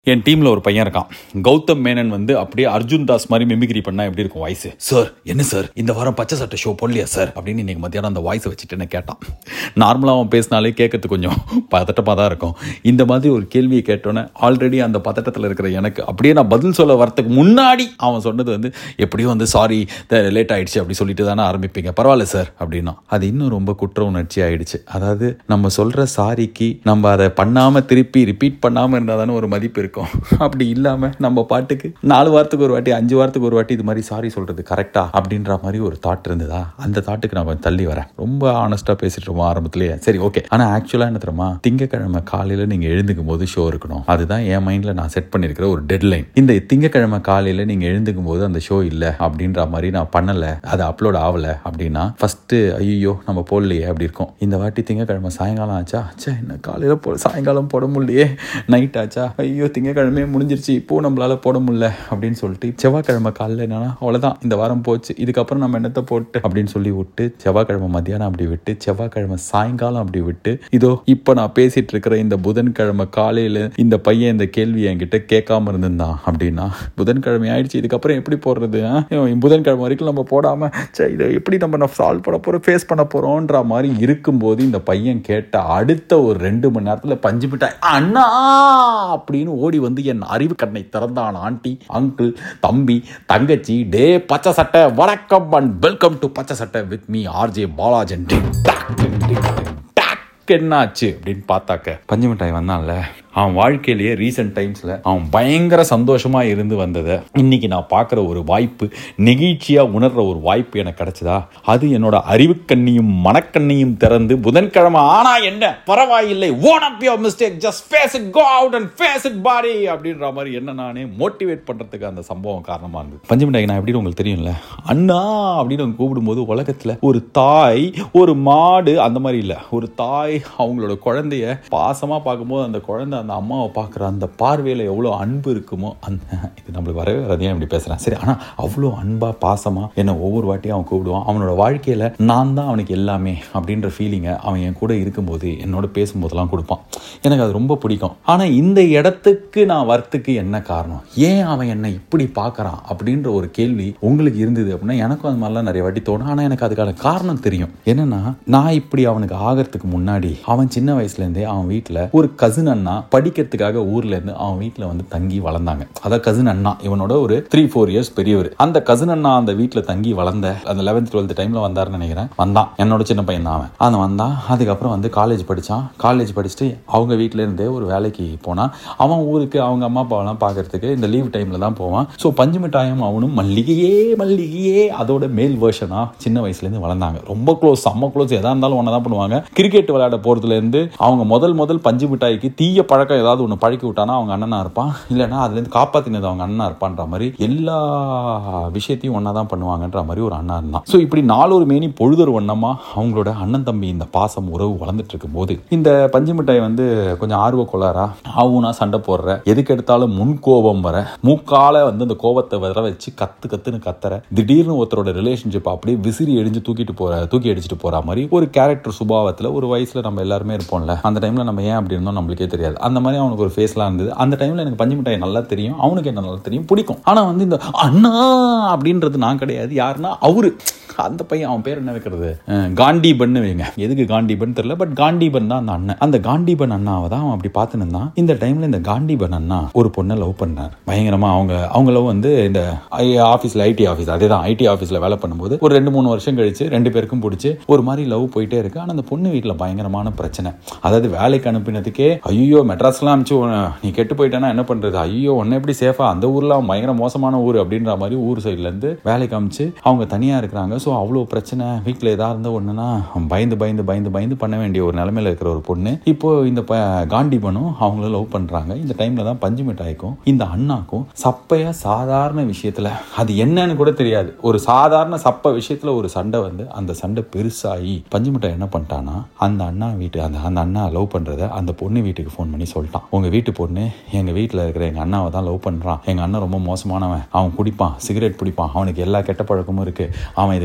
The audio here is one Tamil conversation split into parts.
என் டீம்ல ஒரு பையன் இருக்கான் கௌதம் மேனன் வந்து அப்படியே அர்ஜுன் தாஸ் மாதிரி மிமிக்ரி பண்ணா எப்படி இருக்கும் வாய்ஸ் சார் என்ன சார் இந்த வாரம் பச்சை சட்டை ஷோ போடலையா சார் அப்படின்னு இன்னைக்கு மத்தியானம் அந்த வாய்ஸை வச்சுட்டு என்ன கேட்டான் நார்மலாக அவன் பேசினாலே கேட்கறது கொஞ்சம் பதட்டமாக தான் இருக்கும் இந்த மாதிரி ஒரு கேள்வியை கேட்டோன்னே ஆல்ரெடி அந்த பதட்டத்தில் இருக்கிற எனக்கு அப்படியே நான் பதில் சொல்ல வரதுக்கு முன்னாடி அவன் சொன்னது வந்து எப்படியோ வந்து சாரி லேட் ஆயிடுச்சு அப்படி சொல்லிட்டு தானே ஆரம்பிப்பீங்க பரவாயில்ல சார் அப்படின்னா அது இன்னும் ரொம்ப குற்ற உணர்ச்சி ஆயிடுச்சு அதாவது நம்ம சொல்ற சாரிக்கு நம்ம அதை பண்ணாம திருப்பி ரிப்பீட் பண்ணாம இருந்தா தானே ஒரு மதிப்பு இருக்கும் அப்படி இல்லாம நம்ம பாட்டுக்கு நாலு வாரத்துக்கு ஒரு வாட்டி அஞ்சு வாரத்துக்கு ஒரு வாட்டி இது மாதிரி சாரி சொல்றது கரெக்டா அப்படின்ற மாதிரி ஒரு தாட் இருந்ததா அந்த தாட்டுக்கு நான் கொஞ்சம் தள்ளி வரேன் ரொம்ப ஆனஸ்டா பேசிட்டு இருக்கோம் ஆரம்பத்திலேயே சரி ஓகே ஆனா ஆக்சுவலா என்ன தெரியுமா திங்கக்கிழமை காலையில நீங்க எழுந்துக்கும் போது ஷோ இருக்கணும் அதுதான் என் மைண்ட்ல நான் செட் பண்ணிருக்கிற ஒரு டெட்லைன் இந்த திங்கக்கிழமை காலையில நீங்க எழுந்துக்கும் போது அந்த ஷோ இல்ல அப்படின்ற மாதிரி நான் பண்ணல அது அப்லோட் ஆகல அப்படின்னா ஃபர்ஸ்ட் ஐயோ நம்ம போடலையே அப்படி இருக்கும் இந்த வாட்டி திங்கக்கிழமை சாயங்காலம் ஆச்சா ச்சே என்ன காலையில போ சாயங்காலம் போட முடியலையே நைட் ஆச்சா ஐயோ திங்கக்கிழமையே முடிஞ்சிருச்சு இப்போ நம்மளால போட முடியல அப்படின்னு சொல்லிட்டு செவ்வாய்க்கிழமை காலையில் என்னன்னா அவ்வளோதான் இந்த வாரம் போச்சு இதுக்கப்புறம் நம்ம என்னத்தை போட்டு அப்படின்னு சொல்லி விட்டு செவ்வாய்க்கிழமை மத்தியானம் அப்படி விட்டு செவ்வாய்க்கிழமை சாயங்காலம் அப்படி விட்டு இதோ இப்போ நான் பேசிட்டு இருக்கிற இந்த புதன்கிழமை காலையில இந்த பையன் இந்த கேள்வி என்கிட்ட கேட்காம இருந்திருந்தான் அப்படின்னா புதன்கிழமை ஆயிடுச்சு இதுக்கப்புறம் எப்படி போடுறது ஆ? இவன் புதன்கிழமை வரைக்கும் நம்ம போடாம சே இதை எப்படி நம்ம சால்வ் பண்ண போறோம் ஃபேஸ் பண்ண போறோம்ன்ற மாதிரி இருக்கும்போது இந்த பையன் கேட்ட அடுத்த ஒரு ரெண்டு மணி நேரத்துல பஞ்சு மிட்டாய் அண்ணா அப்படின்னு ஓடி வந்து என் அறிவு கண்ணை திறந்தான் ஆண்டி அங்கிள் தம்பி தங்கச்சி டே பச்சை சட்டை வணக்கம் and welcome to Pachai Sattai with me R J Balajan டிங் டாக் டிங் டிங் டிங் டாக் என்னாச்சு அப்படின்னு பார்த்தாக்க பஞ்சு மிட்டாய் வந்தான்ல அவன் வாழ்க்கையிலேயே ரீசெண்ட் டைம்ஸில் அவன் பயங்கர சந்தோஷமா இருந்து வந்ததை இன்னைக்கு நான் பார்க்குற ஒரு வாய்ப்பு நெகிழ்ச்சியா உணர்ற ஒரு வாய்ப்பு எனக்கு கிடைச்சதா அது என்னோட அறிவுக்கண்ணியும் மனக்கண்ணியும் திறந்து புதன்கிழமை ஆனா என்ன பரவாயில்லை own up your mistake just face it go out and face it buddy அப்படின்ற மாதிரி என்ன நானே மோட்டிவேட் பண்றதுக்கு அந்த சம்பவம் காரணமா இருந்தது பஞ்சமிட்டாய் நான் எப்படி உங்களுக்கு தெரியும்ல அண்ணா அப்படின்னு அவங்க கூப்பிடும்போது உலகத்துல ஒரு தாய் ஒரு மாடு அந்த மாதிரி இல்ல ஒரு தாய் அவங்களோட குழந்தைய பாசமா பார்க்கும்போது அந்த குழந்தை அந்த அம்மாவை பார்க்குற அந்த பார்வையில் எவ்வளோ அன்பு இருக்குமோ அந்த இது நம்மளுக்கு வரவே வராதையும் இப்படி பேசுகிறேன் சரி ஆனால் அவ்வளோ அன்பாக பாசமாக என்னை ஒவ்வொரு வாட்டியும் அவன் கூப்பிடுவான் அவனோட வாழ்க்கையில் நான் தான் அவனுக்கு எல்லாமே அப்படின்ற ஃபீலிங்கை அவன் என் கூட இருக்கும்போது என்னோட பேசும்போதெல்லாம் கொடுப்பான் எனக்கு அது ரொம்ப பிடிக்கும் ஆனால் இந்த இடத்துக்கு நான் வரத்துக்கு என்ன காரணம் ஏன் அவன் என்னை இப்படி பார்க்குறான் அப்படின்ற ஒரு கேள்வி உங்களுக்கு இருந்தது அப்படின்னா எனக்கும் அது மாதிரிலாம் நிறைய வாட்டி தோணும் ஆனால் எனக்கு அதுக்கான காரணம் தெரியும் என்னன்னா நான் இப்படி அவனுக்கு ஆகிறதுக்கு முன்னாடி அவன் சின்ன வயசுலேருந்தே அவன் வீட்டில் ஒரு கசின் அண்ணா படிக்கிறதுக்காக ஊர்ல இருந்து அவன் வீட்டில் வந்து தங்கி வளர்ந்தாங்க அதாவது கசின் அண்ணா இவனோட ஒரு த்ரீ ஃபோர் இயர்ஸ் பெரியவர் அந்த கசின் அண்ணா அந்த வீட்டில் தங்கி வளர்ந்த அந்த லெவன்த் டுவெல்த் டைம்ல வந்தாருன்னு நினைக்கிறேன் வந்தான் என்னோட சின்ன பையன் தான் அவன் அவன் வந்தான் அதுக்கப்புறம் வந்து காலேஜ் படிச்சான் காலேஜ் படிச்சுட்டு அவங்க வீட்டில இருந்தே ஒரு வேலைக்கு போனான் அவன் ஊருக்கு அவங்க அம்மா அப்பாவெல்லாம் பார்க்கறதுக்கு இந்த லீவ் டைம்ல தான் போவான் ஸோ பஞ்சு மிட்டாயும் அவனும் மல்லிகையே மல்லிகையே அதோட மேல் வேர்ஷனா சின்ன வயசுலேருந்து வளர்ந்தாங்க ரொம்ப க்ளோஸ் செம்ம க்ளோஸ் எதா இருந்தாலும் ஒன்றா தான் பண்ணுவாங்க கிரிக்கெட் விளையாட போகிறதுலேருந்து அவங்க முதல் முதல் பஞ்சு மிட்டாய்க்கு தீய பழக்கம் ஏதாவது ஒன்று பழக்கி விட்டானா அவங்க அண்ணனா இருப்பான் இல்லைன்னா அதுலேருந்து காப்பாற்றினது அவங்க அண்ணனா இருப்பான்ற மாதிரி எல்லா விஷயத்தையும் ஒன்றா தான் பண்ணுவாங்கன்ற மாதிரி ஒரு அண்ணா இருந்தான் ஸோ இப்படி நாலொரு மேனி பொழுதொரு வண்ணமா அவங்களோட அண்ணன் தம்பி இந்த பாசம் உறவு வளர்ந்துட்டு இருக்கும்போது இந்த பஞ்சு மிட்டாய் வந்து கொஞ்சம் ஆர்வ கொள்ளாரா ஆவுனா சண்டை போடுற எதுக்கு எடுத்தாலும் முன் கோபம் வர மூக்கால வந்து அந்த கோபத்தை வர வச்சு கத்து கத்துன்னு கத்துற திடீர்னு ஒருத்தரோட ரிலேஷன்ஷிப் அப்படியே விசிறி எடிஞ்சு தூக்கிட்டு போற தூக்கி அடிச்சுட்டு போற மாதிரி ஒரு கேரக்டர் சுபாவத்தில் ஒரு வயசுல நம்ம எல்லாருமே இருப்போம்ல அந்த டைம்ல நம்ம ஏன் அப்படி இருந்தோம் நம்மளுக்கே தெரியாது அந்த மாதிரி அவனுக்கு ஒரு ஃபேஸ்லாம் இருந்தது அந்த டைம்ல எனக்கு பஞ்சு மிட்டாய் நல்லா தெரியும் அவனுக்கு என்ன நல்லா தெரியும் பிடிக்கும் ஆனா வந்து இந்த அண்ணா அப்படின்றது நான் கிடையாது யாருன்னா அவரு அந்த பையன் அவன் பேர் என்ன வைக்கிறது அஹ் காண்டிபன் வைங்க எதுக்கு காண்டிபன் தெரியல பட் காண்டிபன் தான் அந்த அண்ணன் அந்த காண்டிபன் அண்ணாவை தான் அவன் அப்படி பார்த்து நின்றான் இந்த டைம்ல இந்த காண்டிபன் அண்ணா ஒரு பொண்ணை லவ் பண்ணார் பயங்கரமா அவங்க அவங்க லவ் வந்து இந்த ஆஃபீஸ்ல ஐடி ஆஃபீஸ் அதே தான் ஐடி ஆஃபீஸ்ல வேலை பண்ணும்போது ஒரு ரெண்டு மூணு வருஷம் கழிச்சு ரெண்டு பேருக்கும் பிடிச்சி ஒரு மாதிரி லவ் போயிட்டே இருக்கு ஆனால் அந்த பொண்ணு வீட்டில் பயங்கரமான பிரச்சனை அதாவது வேலைக்கு அனுப்பினதுக்கே ஐயோ மெட்ராஸ்லாம் அனுப்பிச்சு உன்னை- நீ கெட்டு போயிட்டானா என்ன பண்றது ஐயோ உன்னை எப்படி சேஃபா அந்த ஊர்ல அவன் பயங்கர மோசமான ஊர் அப்படின்ற மாதிரி ஊர் சைட்ல இருந்து வேலைக்கு அமிச்சு அவங்க தனியா இருக்கிறாங்க ஸோ அவ்வளோ பிரச்சனை வீட்டில் ஏதாவது இருந்தால் ஒன்றுனா பயந்து பயந்து பயந்து பயந்து பண்ண வேண்டிய ஒரு நிலைமையில இருக்கிற ஒரு பொண்ணு இப்போ இந்த ப காண்டிபனும் அவங்கள லவ் பண்றாங்க இந்த டைம்ல தான் பஞ்சு மிட்டாய்க்கும் இந்த அண்ணாக்கும் சப்பையா சாதாரண விஷயத்துல அது என்னன்னு கூட தெரியாது ஒரு சாதாரண சப்ப விஷயத்துல ஒரு சண்டை வந்து அந்த சண்டை பெருசாகி பஞ்சு மிட்டாய் என்ன பண்ணிட்டானா அந்த அண்ணா வீட்டு அந்த அந்த அண்ணா லவ் பண்றத அந்த பொண்ணு வீட்டுக்கு ஃபோன் பண்ணி சொல்லிட்டான் உங்க வீட்டு பொண்ணு எங்க வீட்டில் இருக்கிற எங்க அண்ணாவை தான் லவ் பண்றான் எங்க அண்ணன் ரொம்ப மோசமானவன் அவன் குடிப்பான் சிகரெட் பிடிப்பான் அவனுக்கு எல்லா கெட்ட பழக்கமும் இருக்கு அவன் இதை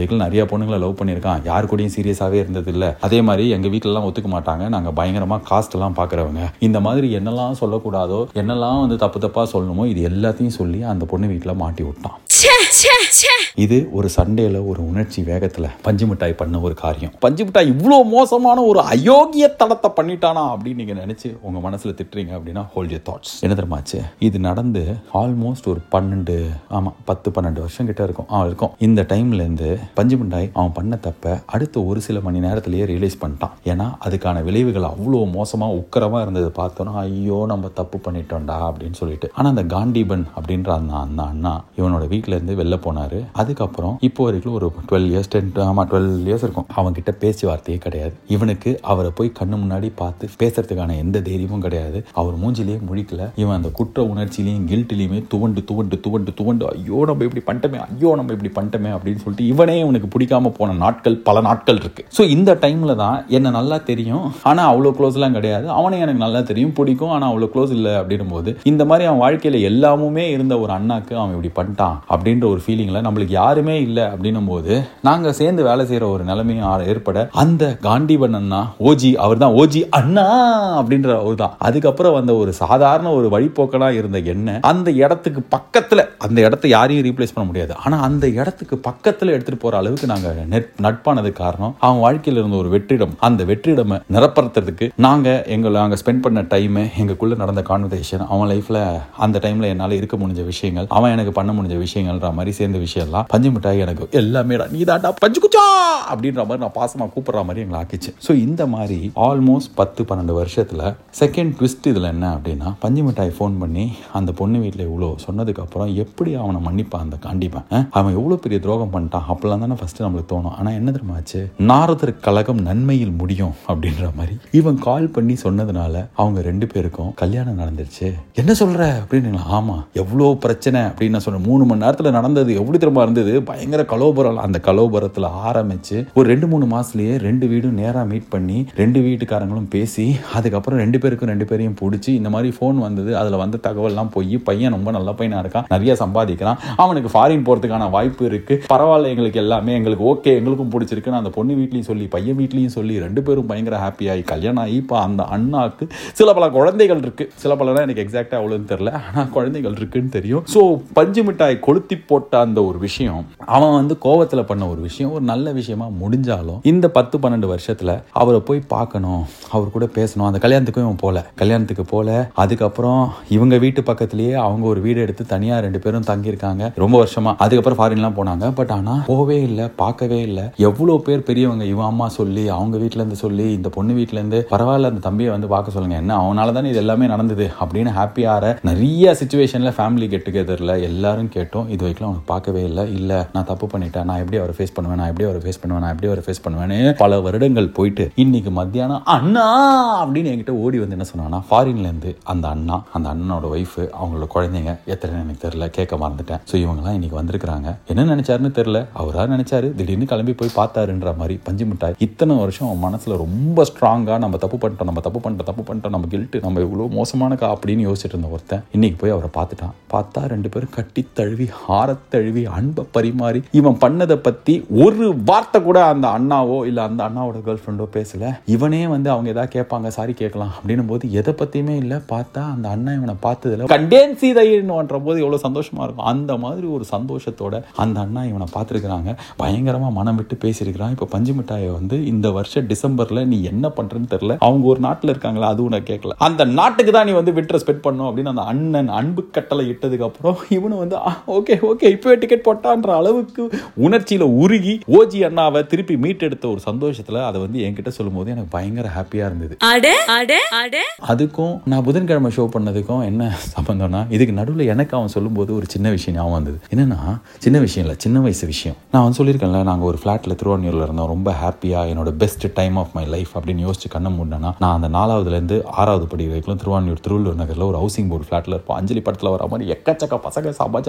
வரைக்கும் நிறைய பொண்ணுங்களை லவ் பண்ணியிருக்கான் யாரு கூடயும் சீரியஸாகவே இருந்தது இல்லை அதே மாதிரி எங்கள் வீட்டிலலாம் ஒத்துக்க மாட்டாங்க நாங்கள் பயங்கரமாக காஸ்ட் எல்லாம் பார்க்குறவங்க இந்த மாதிரி என்னெல்லாம் சொல்லக்கூடாதோ என்னெல்லாம் வந்து தப்பு தப்பாக சொல்லணுமோ இது எல்லாத்தையும் சொல்லி அந்த பொண்ணு வீட்டில் மாட்டி விட்டான் இது ஒரு சண்டேல ஒரு உணர்ச்சி வேகத்துல பஞ்சு மிட்டாய் பண்ண ஒரு காரியம் பஞ்சு மிட்டாய் இவ்வளோ மோசமான ஒரு அயோக்கிய தடத்தை பண்ணிட்டானா அப்படின்னு நீங்க நினைச்சு உங்க மனசுல திட்டுறீங்க அப்படின்னா ஹோல்ட் யூர் தாட்ஸ் என்ன தெரியுமாச்சு இது நடந்து ஆல்மோஸ்ட் ஒரு பன்னெண்டு ஆமா பத்து பன்னெண்டு வருஷம் கிட்ட இருக்கும் ஆ இருக்கும் இந்த டைம்ல இருந்து பஞ்சு மிட்டாய் அவன் பண்ண தப்ப அடுத்த ஒரு சில மணி நேரத்திலேயே ரியலைஸ் பண்ணிட்டான் ஏன்னா அதுக்கான விளைவுகள் அவ்வளோ மோசமா உக்கரமா இருந்தது பார்த்தோன்னா ஐயோ நம்ம தப்பு பண்ணிட்டோம்டா அப்படின்னு சொல்லிட்டு ஆனா அந்த காண்டிபன் அப்படின்ற அந்த அந்த அண்ணா இவனோட வீட்ல இருந்து வெளில போனாரு அதுக்கப்புறம் இப்போ வரைக்கும் ஒரு டுவெல் இயர்ஸ் டென் ஆமா டுவெல் இயர்ஸ் இருக்கும் அவன் கிட்ட பேச்சுவார்த்தையே கிடையாது இவனுக்கு அவரை போய் கண்ணு முன்னாடி பார்த்து பேசுறதுக்கான எந்த தைரியமும் கிடையாது அவர் மூஞ்சிலேயே முழிக்கல இவன் அந்த குற்ற உணர்ச்சியிலையும் கில்ட்டிலையுமே துவண்டு துவண்டு துவண்டு துவண்டு ஐயோ நம்ம இப்படி பண்ணிட்டோமே ஐயோ நம்ம இப்படி பண்ணிட்டோமே அப்படின்னு சொல்லிட்டு இவனே இவனுக்கு பிடிக்காம போன நாட்கள் பல நாட்கள் இருக்கு ஸோ இந்த டைம்ல தான் என்ன நல்லா தெரியும் ஆனா அவ்வளோ க்ளோஸ்லாம் கிடையாது அவனை எனக்கு நல்லா தெரியும் பிடிக்கும் ஆனா அவ்வளோ க்ளோஸ் இல்லை அப்படின்னும் போது இந்த மாதிரி அவன் வாழ்க்கையில எல்லாமுமே இருந்த ஒரு அண்ணாக்கு அவன் இப்படி பண்ணிட்டான் அப்படின்ற ஒரு ஃபீலிங்ல நம்மளுக்கு யாருமே இல்லை அப்படின்னும் போது நாங்க சேர்ந்து வேலை செய்யற ஒரு நிலைமையும் ஆ- ஏற்பட அந்த காண்டிபன் அண்ணா ஓஜி அவர் தான் ஓஜி அண்ணா அப்படின்ற அவர் தான் அதுக்கப்புறம் வந்த ஒரு சாதாரண ஒரு வழிபோக்கனா இருந்த என்ன அந்த இடத்துக்கு பக்கத்துல அந்த இடத்த யாரையும் ரீப்ளேஸ் பண்ண முடியாது ஆனா அந்த இடத்துக்கு பக்கத்துல எடுத்துட்டு போற அளவுக்கு நாங்க நெட் நட்பானது காரணம் அவன் வாழ்க்கையில இருந்த ஒரு வெற்றிடம் அந்த வெற்றிடமை நிரப்புறதுக்கு நாங்க எங்களை நாங்க ஸ்பெண்ட் பண்ண டைம் எங்களுக்குள்ள நடந்த கான்வர்சேஷன் அவன் லைஃப்ல அந்த டைம்ல என்னால இருக்க முடிஞ்ச விஷயங்கள் அவன் எனக்கு பண்ண முடிஞ்ச விஷயங்கள்ன்ற மாதிரி சேர்ந்த விஷயம்லாம் பஞ்சு மிட்டாய் எனக்கு எல்லாமே நீ தாண்டா பஞ்சு குச்சா அப்படின்ற மாதிரி நான் பாசமா கூப்பிடுற மாதிரி எங்களை ஆக்கிச்சு ஸோ இந்த மாதிரி ஆல்மோஸ்ட் பத்து பன்னெண்டு வருஷத்துல செகண்ட் ட்விஸ்ட் இதுல என்ன அப்படின்னா பஞ்சு மிட்டாய் ஃபோன் பண்ணி அந்த பொண்ணு வீட்டில் இவ்வளோ சொன்னதுக்கு அப்புறம் எப்படி அவனை மன்னிப்பான் அந்த காண்டிப்பான் அஹ்? அவன் எவ்வளோ பெரிய துரோகம் பண்ணிட்டான் அப்பெல்லாம் தானே ஃபர்ஸ்ட் நம்மளுக்கு தோணும் ஆனா என்ன தெரியுமாச்சு நாரதர் கழகம் நன்மையில் முடியும் அப்படின்ற மாதிரி இவன் கால் பண்ணி சொன்னதுனால அவங்க ரெண்டு பேருக்கும் கல்யாணம் நடந்துருச்சு என்ன சொல்ற அப்படின்னு ஆமா எவ்வளோ பிரச்சனை அப்படின்னு நான் சொன்னேன் மூணு மணி நேரத்துல நடந்தது எப்படி திரும்ப இருந்தது பயங்கர கலோபரம் அந்த கலோபரத்துல ஆரம்பிச்சு ஒரு ரெண்டு மூணு மாசத்துலயே ரெண்டு வீடும் நேரா மீட் பண்ணி ரெண்டு வீட்டுக்காரங்களும் பேசி அதுக்கப்புறம் ரெண்டு பேருக்கும் ரெண்டு பேரையும் பிடிச்சி இந்த மாதிரி ஃபோன் வந்தது அதுல வந்த தகவல்லாம் போய் பையன் ரொம்ப நல்ல பையனா இருக்கான் நிறைய சம்பாதிக்கிறான் அவனுக்கு ஃபாரின் போறதுக்கான வாய்ப்பு இருக்கு பரவாயில்ல எங்களுக்கு எல்லாமே எங்களுக்கு ஓகே எங்களுக்கும் பிடிச்சிருக்குன்னு அந்த பொண்ணு வீட்லயும் சொல்லி பையன் வீட்லயும் சொல்லி ரெண்டு பேரும் பயங்கர ஹாப்பி ஆகி கல்யாணம் ஆகி இப்போ அந்த அண்ணாக்கு சில பல குழந்தைகள் இருக்கு சில பலனா எனக்கு எக்ஸாக்டா அவ்வளோன்னு தெரியல ஆனா குழந்தைகள் இருக்குன்னு தெரியும் ஸோ பஞ்சு மிட்டாய் கொளுத்தி போட்ட அந்த ஒரு விஷயம் அவன் வந்து கோவத்துல பண்ண ஒரு விஷயம் ஒரு நல்ல விஷயமா முடிஞ்சாலும் இந்த பத்து பன்னெண்டு வருஷத்துல அவரை போய் பார்க்கணும் அவர் கூட பேசணும் அந்த கல்யாணத்துக்கும் இவன் போல கல்யாணத்துக்கு போல அதுக்கப்புறம் இவங்க வீட்டு பக்கத்துலயே அவங்க ஒரு வீடு எடுத்து தனியா ரெண்டு பேரும் தங்கியிருக்காங்க ரொம்ப வருஷமா அதுக்கப்புறம் ஃபாரின்லாம் போனாங்க பட் ஆனா போவே இல்லை பார்க்கவே இல்லை எவ்வளோ பேர் பெரியவங்க இவன் அம்மா சொல்லி அவங்க வீட்ல இருந்து சொல்லி இந்த பொண்ணு வீட்ல இருந்து பரவாயில்ல அந்த தம்பியை வந்து பார்க்க சொல்லுங்க என்ன அவனால தானே இது எல்லாமே நடந்தது அப்படின்னு ஹாப்பியார நிறைய சுச்சுவேஷன்ல ஃபேமிலி கெட் டுகெதர்ல எல்லாரும் கேட்டோம் இது வரைக்கும் அவனுக்கு பார்க்கவே இல்லை இல்ல நான் தப்பு பண்ணிட்டேன் நான் எப்படி அவரை ஃபேஸ் பண்ணுவேன் நான் எப்படி அவரை ஃபேஸ் பண்ணுவேன் நான் எப்படி அவரை ஃபேஸ் பண்ணுவேன்னு பல வருடங்கள் போயிட்டு இன்னைக்கு மத்தியானம் அண்ணா அப்படின்னு என்கிட்ட ஓடி வந்து என்ன சொன்னான்னா ஃபாரின்ல இருந்து அந்த அண்ணா அந்த அண்ணனோட ஒய்ஃப் அவங்களோட குழந்தைங்க எத்தனை எனக்கு தெரியல கேட்க மறந்துட்டேன் ஸோ இவங்கெல்லாம் இன்னைக்கு வந்திருக்கிறாங்க என்ன நினைச்சாருன்னு தெரியல அவரா நினைச்சாரு திடீர்னு கிளம்பி போய் பார்த்தாருன்ற மாதிரி பஞ்சு மிட்டாய் இத்தனை வருஷம் அவன் மனசுல ரொம்ப ஸ்ட்ராங்கா நம்ம தப்பு பண்ணிட்டோம் நம்ம தப்பு பண்ணிட்டோம் தப்பு பண்ணிட்டோம் நம்ம கில்ட்டு நம்ம இவ்வளோ மோசமான கா அப்படின்னு யோசிச்சுட்டு இருந்த ஒருத்தன் இன்னைக்கு போய் அவரை பார்த்துட்டான் பார்த்தா ரெண்டு பேரும் கட்டி தழுவி ஹாரத் தழுவி அன்பை பரிமாறி இவன் பண்ணதை பத்தி ஒரு வார்த்தை கூட அந்த அண்ணாவோ இல்ல அந்த அண்ணாவோட கேர்ள் ஃப்ரெண்டோ பேசல இவனே வந்து அவங்க ஏதாவது கேட்பாங்க சாரி கேட்கலாம் அப்படின்னும் போது எதை பத்தியுமே இல்ல பார்த்தா அந்த அண்ணன் இவனை பார்த்ததுல கண்டேன் சீதைன்ற போது எவ்வளவு சந்தோஷமா இருக்கும் அந்த மாதிரி ஒரு சந்தோஷத்தோட அந்த அண்ணா இவனை பார்த்துருக்குறாங்க பயங்கரமா மனம் விட்டு பேசியிருக்கிறான் இப்போ பஞ்சு மிட்டாயை வந்து இந்த வருஷம் டிசம்பர்ல நீ என்ன பண்றேன்னு தெரியல அவங்க ஒரு நாட்டுல இருக்காங்களா அது உனக்கு கேட்கல அந்த நாட்டுக்கு தான் நீ வந்து விட்டு ஸ்பெண்ட் பண்ணும் அப்படின்னு அந்த அண்ணன் அன்பு கட்டளை இட்டதுக்கு அப்புறம் இவனு வந்து ஓகே ஓகே இப்பவே டிக்கெட் போட்டான்ற அளவுக்கு உணர்ச்சியில உருகி ஓஜி அண்ணாவை திருப்பி மீட்டெடுத்த ஒரு சந்தோஷத்துல அதை வந்து என்கிட்ட சொல்லும்போது எனக்கு பயங்கர ஹாப்பியா இருந்தது அட அட அட அதுக்கும் நான் புதன்கிழமை ஷோ பண்ணதுக்கும் என்ன சம்பந்தம்னா இதுக்கு நடுவில் எனக்கு அவன் சொல்லும்போது ஒரு சின்ன விஷயம் ஞாபகம் வந்தது என்னன்னா சின்ன விஷயம் இல்லை சின்ன வயசு விஷயம் நான் வந்து சொல்லியிருக்கேன்ல நாங்கள் ஒரு ஃப்ளாட்டில் திருவான்மையூரில் இருந்தோம் ரொம்ப ஹாப்பியாக என்னோட best time of my life அப்படின்னு யோசிச்சு கண்ணை மூடினா நான் அந்த நாலாவதுலேருந்து ஆறாவது படி வரைக்கும் திருவான்மையூர் திருவள்ளூர் நகரில் ஒரு ஹவுசிங் போர்டு ஃப்ளாட்டில் இருப்போம் அஞ்சலி படத்தில் வர மாதிரி எக்கச்சக்க பசங்க சப ஜாலியாக இருப்போம்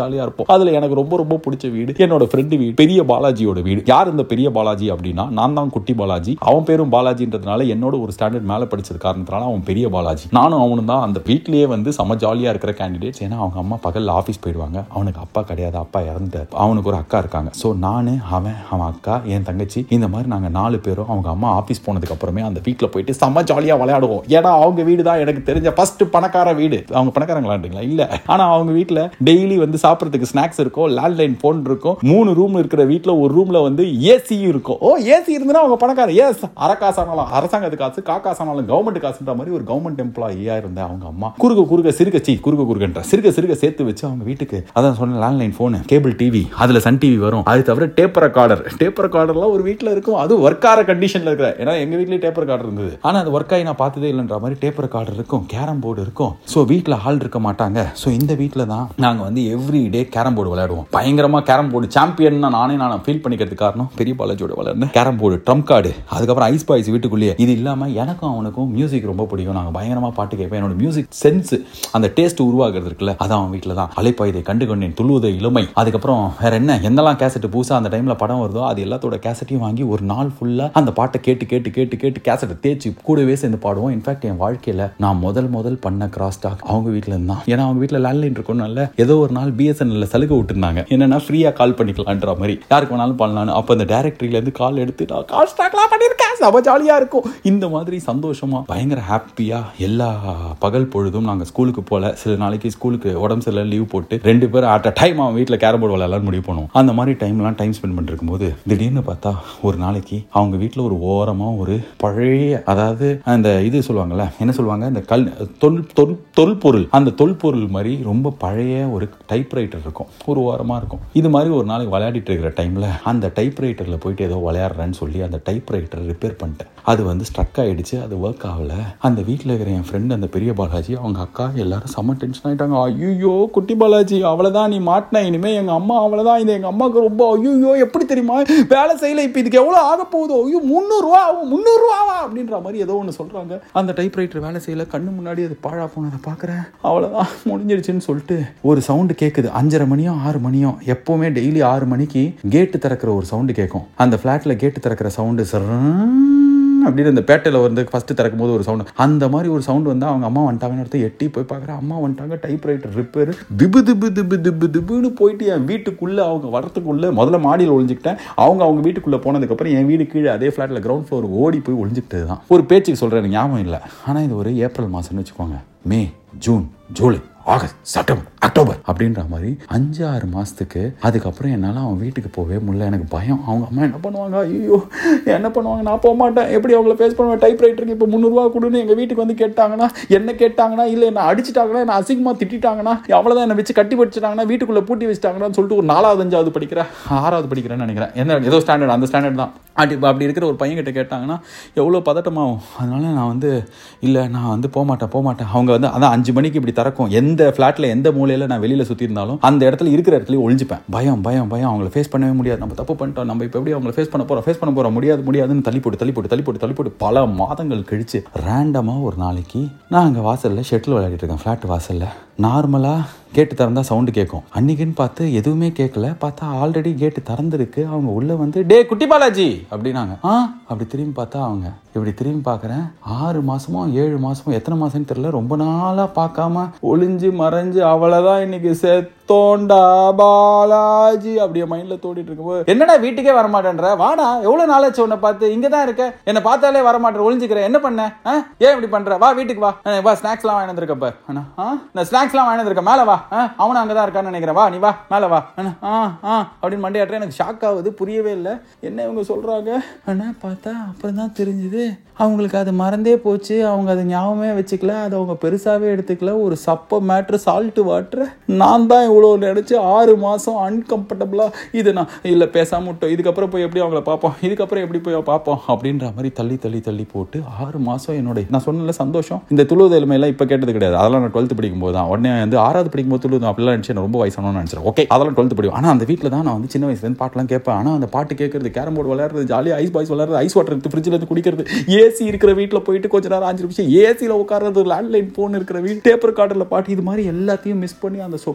இருக்கும் அதுல எனக்கு ரொம்ப ரொம்ப பிடிச்ச வீடு என்னோட ஃப்ரெண்டு வீடு பெரிய பாலாஜியோட வீடு யார் இந்த பெரிய பாலாஜி அப்படின்னா நான் தான் குட்டி பாலாஜி அவன் பேரும் பாலாஜின்றதுனால என்னோட ஒரு ஸ்டாண்டர்ட் மேல படிச்சது காரணத்தினால அவன் பெரிய பாலாஜி நானும் அவனும் தான் அந்த வீட்லயே வந்து செம ஜாலியா இருக்கிற கேண்டிடேட்ஸ் ஏன்னா அவங்க அம்மா பகல்ல ஆஃபீஸ் போயிடுவாங்க அவனுக்கு அப்பா கிடையாது அப்பா இறந்துட்டார் அவனுக்கு ஒரு அக்கா இருக்காங்க ஸோ நானு அவன் அவன் அக்கா என் தங்கச்சி இந்த மாதிரி நாங்க நாலு பேரும் அவங்க அம்மா ஆஃபீஸ் போனதுக்கு அப்புறமே அந்த வீட்டில் போயிட்டு செம்ம ஜாலியா விளையாடுவோம் ஏன்னா அவங்க வீடு தான் எனக்கு தெரிஞ்ச ஃபர்ஸ்ட் பணக்கார வீடு அவங்க பணக்காரங்களான்றீங்களா இல்ல ஆனா அவங்க வீட்டில் டெய்லி வந்து சாப்பிட்றதுக்கு ஸ்நாக்ஸ் இருக்கும் லேண்ட்லைன் ஃபோன் இருக்கும் மூணு ரூம் இருக்கிற வீட்டில் ஒரு ரூம்ல வந்து ஏசி இருக்கும் ஓ ஏசி இருந்துன்னா அவங்க பணக்கார எஸ் அரக்காசானாலும் அரசாங்கத்து காசு காக்காசானாலும் கவர்மெண்ட் காசுன்ற மாதிரி ஒரு கவர்மெண்ட் எம்ப்ளாயியா இருந்த அவங்க அம்மா குறுக குறுக சிறுக சி குறுக குறுகன்ற சிறுக சிறுக சேர்த்து வச்சு அவங்க வீட்டுக்கு அதான் சொன்ன லேண்ட்லைன் ஃபோனு கேபிள் டிவி அதுல சன் டிவி வரும் அது தவிர டேப் ரெக்கார்டர் டேப் ரெக்கார்டர்லாம் ஒரு வீட்டில் இருக்கும் அது ஒர்க் ஆகிற கண்டிஷன்ல இருக்கிற ஏன்னா எங்க வீட்லயே டேப் ரெக்கார்டர் இருந்தது ஆனா அது ஒர்க் ஆகி நான் பார்த்ததே இல்லைன்ற மாதிரி டேப் ரெக்கார்டர் இருக்கும் கேரம் போர்டு இருக்கும் ஸோ வீட்டில் ஆள் இருக்க மாட்டாங்க ஸோ இந்த வீட்டில் தான் நாங்க வந்து எவ்ரி டே கேரம் போர்டு விளையாடுவோம் பயங்கரமா கேரம் போர்டு சாம்பியன் நானே நான் ஃபீல் பண்ணிக்கிறதுக்கு காரணம் பெரிய பாலாஜியோட விளையாடுன கேரம் போர்டு ட்ரம் கார்டு அதுக்கப்புறம் ஐஸ் பாய்ஸ் வீட்டுக்குள்ளேயே இது இல்லாம எனக்கும் அவனுக்கும் மியூசிக் ரொம்ப பிடிக்கும் நாங்க பயங்கரமா பாட்டு கேட்பேன் என்னோட மியூசிக் சென்ஸ் அந்த டேஸ்ட் உருவாக்குறது இருக்குல்ல அதான் அவன் வீட்டில் தான் அலைப்பாயுதை கண்டு கொண்டேன் துள்ளுவதை இளமை அதுக்கப்புறம் வேற என்ன என்னெல்லாம் கேசட் புதுசா அந்த டைம்ல படம் வருதோ அது எல்லாத்தோட கேசட்டையும் வாங்கி ஒரு நாள் ஃபுல்லா அந்த பாட்டை கேட்டு கேட்டு கேட்டு கேட்டு கேசட்டை தேய்ச்சி கூடவே சேர்ந்து பாடுவோம் இன்ஃபேக்ட் என் வாழ்க்கையில நான் முதல் முதல் பண்ண கிராஸ் டாக் அவங்க வீட்டில் இருந்தான் ஏன்னா அவங்க வீட்டில் லேண்ட்லைன் இருக்கணும்னால ஏதோ ஒரு நாள் பிஎஸ்என்எல்ல சலுகை விட்டுருந்தாங்க என்னன்னா ஃப்ரீயா கால் பண்ணிக்கலான்ற மாதிரி யாருக்கு வேணாலும் பண்ணலாம்னு அப்போ அந்த டேரக்டரியில இருந்து கால் எடுத்து நான் கால் ஸ்டாக்லாம் பண்ணியிருக்கேன் செம ஜாலியா இருக்கும் இந்த மாதிரி சந்தோஷமா பயங்கர ஹாப்பியா எல்லா பகல் பொழுதும் நாங்க ஸ்கூலுக்கு போல சில நாளைக்கு ஸ்கூலுக்கு உடம்பு சரியில்லை லீவ் போட்டு ரெண்டு பேரும் அட் அ டைம் அவன் வீட்டில் கேரம் போர்டு விளையாடலாம் முடிவு பண்ணுவோம் அந்த மாதிரி டைம்லாம் டைம் ஸ்பெண்ட் பண்ணிருக்கும் போது திடீர்னு பார்த்தா ஒரு நாளைக்கு அவங்க வீட்டில் ஒரு ஓரமா ஒரு பழைய அதாவது அந்த இது சொல்லுவாங்கல்ல என்ன சொல்லுவாங்க இந்த கல் தொல் தொல் தொல்பொருள் அந்த தொல்பொருள் மாதிரி ரொம்ப பழைய ஒரு டைப்ரைட்டர் இருக்கும் ஒரு ஓரமா இருக்கும் இது மாதிரி ஒரு நாளைக்கு விளையாடிட்டு இருக்கிற டைம்ல அந்த டைப்ரைட்டர்ல போயிட்டு ஏதோ விளையாடுறேன்னு சொல்லி அந்த டைப்ரைட்டர் ரிப்பேர் பண்ணிட்டேன் அது வந்து ஸ்ட்ரக் ஆயிடுச்சு அது ஒர்க் ஆகல அந்த வீட்டில் இருக்கிற என் ஃப்ரெண்ட் அந்த பெரிய பாலாஜி அவங்க அக்கா எல்லாரும் செம்ம டென்ஷன் ஆயிட்டாங்க ஐயோ குட்டி பாலாஜி அவ்வளோதான் நீ மாட்டின இனிமே எங்க அம்மா அவ்வளோதான் இது எங்க அம்மாவுக்கு ரொம்ப ஐயோ எப்படி தெரியுமா வேலை செய்யல இப்போ இதுக்கு எவ்வளோ ஆக போகுதோ ஐயோ முந்நூறுரூவா ஆகும் முந்நூறுரூவாவா அப்படின்ற மாதிரி ஏதோ ஒன்று சொல்றாங்க அந்த டைப்ரைட்டர் வேலை செய்யல கண்ணு முன்னாடி அது பாழா போனதை பார்க்குறேன் அவ்வளோதான் முடிஞ்சிருச்சுன்னு சொல்லிட்டு ஒரு சவுண்டு கேட்குது அஞ்சரை மணியோ ஆறு மணியோ எப்போவுமே டெய்லி ஆறு மணிக்கு கேட்டு திறக்கிற ஒரு சவுண்டு கேட்கும் அந்த ஃப்ளாட்டில் கேட்டு திறக்கிற சவுண்டு அப்படின்னு அந்த பேட்டையில் வந்து ஃபஸ்ட்டு திறக்கும் போது ஒரு சவுண்டு அந்த மாதிரி ஒரு சவுண்டு வந்து அவங்க அம்மா வந்துட்டாங்கன்னு அடுத்து எட்டி போய் பார்க்குறேன் அம்மா வந்துட்டாங்க டைப்ரைட்டர் ரிப்பேர் திபு திபு திபு திபு திபுன்னு போயிட்டு என் வீட்டுக்குள்ளே அவங்க வரத்துக்குள்ளே முதல்ல மாடியில் ஒளிஞ்சிக்கிட்டேன் அவங்க அவங்க வீட்டுக்குள்ளே போனதுக்கப்புறம் என் வீடு கீழே அதே ஃப்ளாட்டில் கிரவுண்ட் ஃப்ளோர் ஓடி போய் ஒளிஞ்சிக்கிட்டது தான் ஒரு பேச்சுக்கு சொல்கிறேன் எனக்கு ஞாபகம் இல்லை ஆனால் இது ஒரு ஏப்ரல் மாதம்னு வச்சுக்கோங்க May June July August September October அப்படின்ற மாதிரி அஞ்சு ஆறு மாதத்துக்கு அதுக்கப்புறம் என்னால் அவன் வீட்டுக்கு போகவே முடியல எனக்கு பயம் அவங்க அம்மா என்ன பண்ணுவாங்க ஐயோ என்ன பண்ணுவாங்க நான் போக மாட்டேன் எப்படி அவங்கள ஃபேஸ் பண்ணுவேன் டைப் ரைட்டருக்கு இப்போ முந்நூறுரூவா கொடுன்னு எங்கள் வீட்டுக்கு வந்து கேட்டாங்கன்னா என்ன கேட்டாங்கன்னா இல்லை என்ன அடிச்சிட்டாங்கன்னா என்ன அசிங்கமாக திட்டாங்கன்னா அவ்வளோதான் என்னை வச்சு கட்டி வச்சுட்டாங்கன்னா வீட்டுக்குள்ளே பூட்டி வச்சுட்டாங்கன்னு சொல்லிட்டு ஒரு நாலாவது அஞ்சாவது படிக்கிறேன் ஆறாவது படிக்கிறேன்னு நினைக்கிறேன் என்ன ஏதோ ஸ்டாண்டர்ட் அந்த ஸ்டாண்டர்ட் தான் அப்படி அப்படி இருக்கிற ஒரு பையன்கிட்ட கேட்டாங்கன்னா எவ்வளோ பதட்டமாகும் அதனால நான் வந்து இல்லை நான் வந்து போக மாட்டேன் போக மாட்டேன் அவங்க வந்து அதான் அஞ்சு மணிக்கு இப்படி திறக்கும் எந்த ஃப்ளாட்டில் எந்த மூலையில் நான் வெளியில் சுற்றி இருந்தாலும் அந்த இடத்துல இருக்கிற இடத்துல ஒளிஞ்சுப்பேன் பயம் பயம் பயம் அவங்கள ஃபேஸ் பண்ணவே முடியாது நம்ம தப்பு பண்ணிட்டோம் நம்ம இப்போ எப்படி அவங்கள ஃபேஸ் பண்ண போகிறோம் ஃபேஸ் பண்ண போகிறோம் முடியாது முடியாதுன்னு தள்ளி போட்டு தள்ளி போட்டு தள்ளி போட்டு தள்ளி போட்டு பல மாதங்கள் கழிச்சு ரேண்டமாக ஒரு நாளைக்கு நான் அங்கே வாசலில் ஷெட்டில் விளையாடிட்டு இருக்கேன் ஃப்ளாட் வாசலில் நார்மலாக கேட்டு திறந்தா சவுண்டு கேட்கும் அன்னைக்குன்னு பார்த்து எதுவுமே கேட்கல பார்த்தா ஆல்ரெடி கேட்டு திறந்துருக்கு அவங்க உள்ள வந்து டே குட்டி பாலாஜி அப்படின்னாங்க ஆ அப்படி திரும்பி பார்த்தா அவங்க இப்படி திரும்பி பார்க்குறேன் ஆறு மாசமோ ஏழு மாசமோ எத்தனை மாசம்னு தெரியல ரொம்ப நாளாக பார்க்காம ஒளிஞ்சு மறைஞ்சு அவ்வளோதான் இன்னைக்கு செத்தோண்டா பாலாஜி அப்படியே மைண்டில் தோடிட்டு இருக்கும்போது என்னடா வீட்டுக்கே வரமாட்டேன்ற வாடா எவ்வளோ நாளாச்சு உன்னை பார்த்து இங்கே தான் இருக்க என்னை பார்த்தாலே வரமாட்டேன் ஒளிஞ்சுக்கிறேன் என்ன பண்ண ஆ? ஏன் இப்படி பண்ற வா வீட்டுக்கு வா அஹ் வா ஸ்நாக்ஸ்லாம் வாங்கி வந்திருக்கப்ப அண்ணா ஆ நான் ஸ்நாக்ஸ்லாம் வாங்கி வந்திருக்கேன் மேலே வா ஆ அவனும் அங்கே தான் இருக்கான்னு நினைக்கிறேன் வா நீ வா மேலே வா அண்ணா ஆ ஆ அப்படின்னு மண்டையாட்டுற எனக்கு ஷாக் ஆகுது புரியவே இல்லை என்ன இவங்க சொல்கிறாங்க அண்ணா பார்த்தா அப்புறம் தான் தெரிஞ்சுது அவங்களுக்கு அது மறந்தே போச்சு அவங்க அதை ஞாபகமே வச்சுக்கல அதை அவங்க பெருசாகவே எடுத்துக்கல ஒரு சப்ப மேட்ரு சால்ட்டு வாட்ரு நான் தான் இவ்வளோ நினச்சி ஆறு மாதம் அன்கம்ஃபர்டபுளாக இது நான் இல்லை பேசாம விட்டோம் இதுக்கப்புறம் போய் எப்படி அவங்கள பார்ப்போம் இதுக்கப்புறம் எப்படி போய் பார்ப்போம் அப்படின்ற மாதிரி தள்ளி தள்ளி தள்ளி போட்டு ஆறு மாதம் என்னோட நான் சொன்னல சந்தோஷம் இந்த துளுவது எல்லாம் இப்போ கேட்டது கிடையாது அதெல்லாம் நான் டுவெல்த்து படிக்கும் போது தான் உடனே வந்து ஆறாவது படிக்கும் போது துளுவது அப்படிலாம் நினச்சி ரொம்ப வயசானு நினச்சேன் ஓகே அதெல்லாம் டுவெல்த்து படிக்கும் ஆனால் அந்த வீட்டில் தான் நான் வந்து சின்ன வயசுலேருந்து பாட்டெல்லாம் கேட்பேன் ஆனால் அந்த பாட்டு கேட்கறது கேரம் போர்டு விளையாடுறது ஜாலியாக ஐஸ் பாய்ஸ் விளையாடுறது ஐஸ் வாட்டர் எடுத்து ஃப்ரிட்ஜில் இருந்து குடிக்கிறது ஏசி இருக்கிற வீட்டில் போயிட்டு கொஞ்ச நேரம் அஞ்சு நிமிஷம் ஏசியில் உட்கார்றது லேண்ட்லைன் ஃபோன் இருக்கிற வீடு டேப்பர் கார்டில் பாட்டு இது மாதிரி எல்லாத்தையும் மிஸ் பண்ணி அந்த சுகத்தெல்லாம்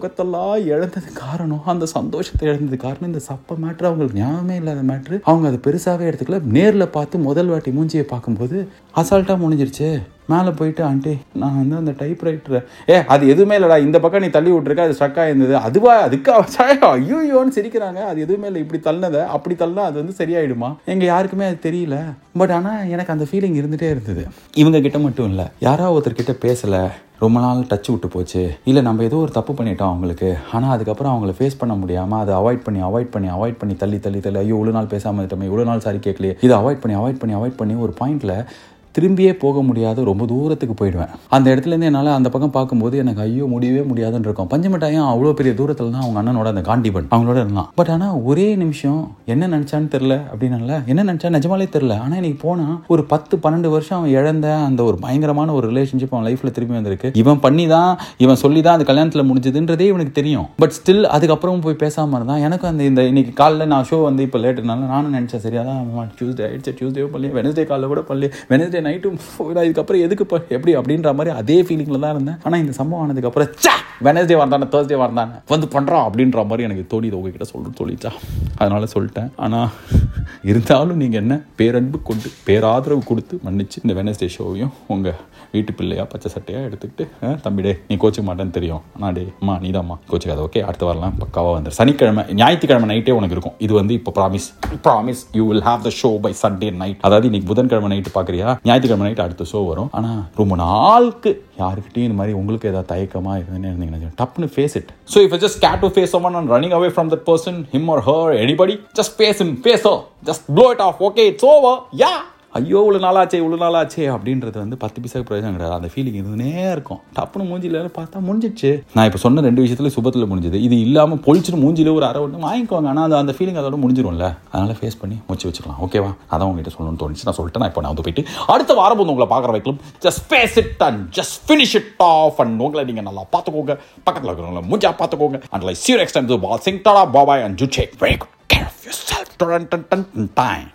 இழந்தது காரணம் அந்த சந்தோஷத்தை இழந்தது காரணம் இந்த சப்ப மேட்ரு அவங்களுக்கு ஞாபகமே இல்லாத மேட்ரு அவங்க அதை பெருசாகவே எடுத்துக்கல நேரில் பார்த்து முதல் வாட்டி மூஞ்சியை பார்க்கும்போது அசால்ட்டாக முடிஞ்சிருச்சு மேலே போயிட்டு ஆண்டி நான் வந்து அந்த டைப் ரைட்டரை ஏ அது எதுவுமே இல்லைடா இந்த பக்கம் நீ தள்ளி விட்ருக்க அது ஸ்ட்ரக் ஆயிருந்தது அதுவா அதுக்கு ஐயோயோன்னு சிரிக்கிறாங்க அது எதுவுமே இல்லை இப்படி தள்ளினதை அப்படி தள்ளா அது வந்து சரியாயிடுமா எங்கள் யாருக்குமே அது தெரியல பட் ஆனால் எனக்கு அந்த ஃபீலிங் இருந்துகிட்டே இருந்தது இவங்க கிட்ட மட்டும் இல்லை யாராவது ஒருத்தர்கிட்ட பேசலை ரொம்ப நாள் டச் விட்டு போச்சு இல்லை நம்ம ஏதோ ஒரு தப்பு பண்ணிட்டோம் அவங்களுக்கு ஆனால் அதுக்கப்புறம் அவங்கள ஃபேஸ் பண்ண முடியாமல் அதை அவாய்ட் பண்ணி அவாய்ட் பண்ணி அவாய்ட் பண்ணி தள்ளி தள்ளி தள்ளி ஐயோ இவ்வளோ நாள் பேசாமல் இருட்டோமே இவ்வளோ நாள் சாரி கேட்கலையே இதை அவாய்ட் பண்ணி அவாய்ட் பண்ணி அவாய்ட் பண்ணி ஒரு பாயிண்ட்டில் திரும்பியே போக முடியாத ரொம்ப தூரத்துக்கு போயிடுவேன் அந்த இடத்துலேருந்து என்னால் அந்த பக்கம் பார்க்கும்போது எனக்கு ஐயோ முடியவே முடியாதுன்னு இருக்கும் பஞ்சமிட்டாயும் அவ்வளோ பெரிய தூரத்தில் தான் அவங்க அண்ணனோட அந்த காண்டிபன் அவங்களோட இருந்தான் பட் ஆனால் ஒரே நிமிஷம் என்ன நினச்சான்னு தெரில அப்படின்னால என்ன நினச்சா நிஜமாலே தெரில ஆனால் இன்னைக்கு போனால் ஒரு பத்து பன்னெண்டு வருஷம் அவன் இழந்த அந்த ஒரு பயங்கரமான ஒரு ரிலேஷன்ஷிப் அவன் லைஃப்பில் திரும்பி வந்திருக்கு இவன் பண்ணி தான் இவன் சொல்லி தான் அந்த கல்யாணத்தில் முடிஞ்சதுன்றதே இவனுக்கு தெரியும் பட் ஸ்டில் அதுக்கப்புறம் போய் பேசாமல் இருந்தான் எனக்கு அந்த இந்த இன்னைக்கு காலைல நான் ஷோ வந்து இப்போ லேட்டுனால நானும் நினச்சேன் சரியா தான் டியூஸ்டே ஆயிடுச்சு டியூஸ்டே பண்ணலையே வெனஸ்டே காலைல கூட பண்ணலையே வெனஸ்டே நைட்டும் இதுக்கப்புறம் எதுக்கு இப்போ எப்படி அப்படின்ற மாதிரி அதே ஃபீலிங்கில் தான் இருந்தேன் ஆனால் இந்த சம்பவம் ஆனதுக்கப்புறம் சா வெனஸ்டே வந்தானே தேர்ஸ்டே வந்தானே வந்து பண்ணுறோம் அப்படின்ற மாதிரி எனக்கு தோணிது உங்ககிட்ட சொல்ல சொல்லிச்சா அதனால சொல்லிட்டேன் ஆனால் இருந்தாலும் நீங்கள் என்ன பேரன்பு கொண்டு பேராதரவு கொடுத்து மன்னிச்சு இந்த வெனஸ்டே ஷோவையும் உங்கள் வீட்டு பிள்ளையா பச்சை சட்டையாக எடுத்துக்கிட்டு "ஆ, தம்பிடே நீ கோச்சிக்க மாட்டேன்னு தெரியும் ஆனால் டே அம்மா நீதாம்மா கோச்சிக்காத ஓகே அடுத்து வரலாம் பக்காவாக வந்து சனிக்கிழமை ஞாயிற்றுக்கிழமை நைட்டே உனக்கு இருக்கும் இது வந்து இப்போ promise promise you will have the show by Sunday night அதாவது இன்னைக்கு புதன்கிழமை நைட்டு பார்க்குறியா ஞாயிற்றுக்கிழமை நைட் அடுத்த ஷோ வரும் ஆனால் ரொம்ப நாளுக்கு யாருக்கிட்டையும் இந்த மாதிரி உங்களுக்கு ஏதாவது தயக்கமாக இருந்துன்னு இருந்தீங்கன்னா டப்புன்னு face it so if just get to face someone and running away from that person him or her anybody just face him face her just blow it off okay it's over yeah ஐயோ இவ்வளோ நாளாச்சே இவ்வளோ நாளாச்சே அப்படின்றது வந்து பத்து பைசாக்கு பிரயோஜனம் கிடையாது அந்த ஃபீலிங் இதுனே இருக்கும் டப்புன்னு மூஞ்சில பார்த்தா முடிஞ்சிச்சு நான் இப்போ சொன்ன ரெண்டு விஷயத்துல சுபத்தில் முடிஞ்சது இது இல்லாமல் பொழிச்சுட்டு மூஞ்சில ஒரு அரை ஒன்று வாங்கிக்கோங்க ஆனால் அந்த அந்த ஃபீலிங் அதோட முடிஞ்சிரும்ல அதனால ஃபேஸ் பண்ணி முடிச்சு வச்சுக்கலாம் ஓகேவா அதான் உங்ககிட்ட சொல்லணும்னு தோணுச்சு நான் சொல்லிட்டேன் நான் இப்போ நான் வந்து போயிட்டு அடுத்த வாரம் வந்து உங்களை பார்க்குற வைக்கலாம் just face it and just finish it off and உங்களை நீங்கள் நல்லா பார்த்துக்கோங்க பக்கத்தில் இருக்கிறவங்கள மூஞ்சா பார்த்துக்கோங்க அண்ட் லைக் சீர் எக்ஸ்டைம் பால் சிங் டாடா பாபாய் அண்ட் ஜுச்சே very good care of yourself time